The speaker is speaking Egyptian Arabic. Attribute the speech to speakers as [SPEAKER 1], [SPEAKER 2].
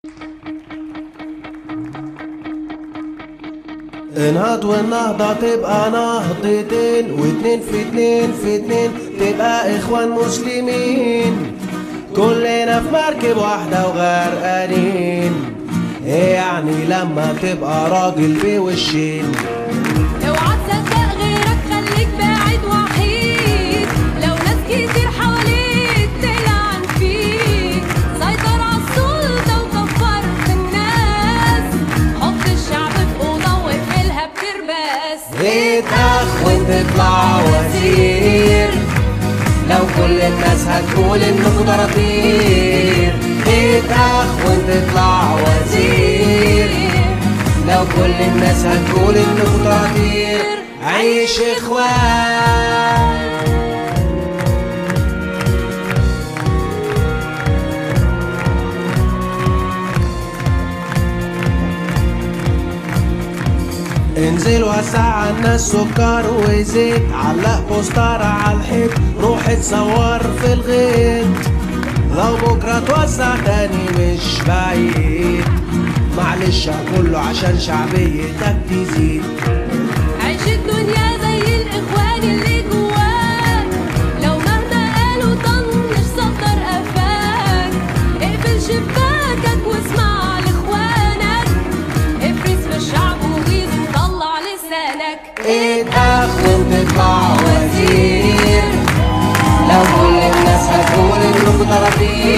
[SPEAKER 1] انهض والنهضة تبقى نهضتين واتنين في اتنين في اتنين تبقى اخوان مسلمين كلنا في مركب واحدة وغرقانين ايه يعني لما تبقى راجل بوشين
[SPEAKER 2] اوعى تصدق غيرك خليك بعيد وحيد لو ناس كتير حواليك تلعن فيك سيطر على السلطة وكفر في الناس حط الشعب في أوضة واقفلها بترباس
[SPEAKER 1] اتأخ وتطلع وزير لو كل الناس هتقول انكوا طراطير اتأخ وتطلع وزير لو كل الناس هتقول انكوا طراطير عيش اخوان انزل وسع على الناس سكر وزيت علق بوستر على الحيط روح اتصور في الغيط لو بكرة توسع تاني مش بعيد معلش كله عشان شعبيتك تزيد
[SPEAKER 2] عيش الدنيا زي الإخوان اللي جواك لو مهما قالوا طنش صدر قفاك اقفل شباكك واسمع لإخوانك افرز في الشعب وغيظ وطلع لسانك
[SPEAKER 1] اتأخ وتطلع وزير لو كل الناس هتقول انكوا طراطير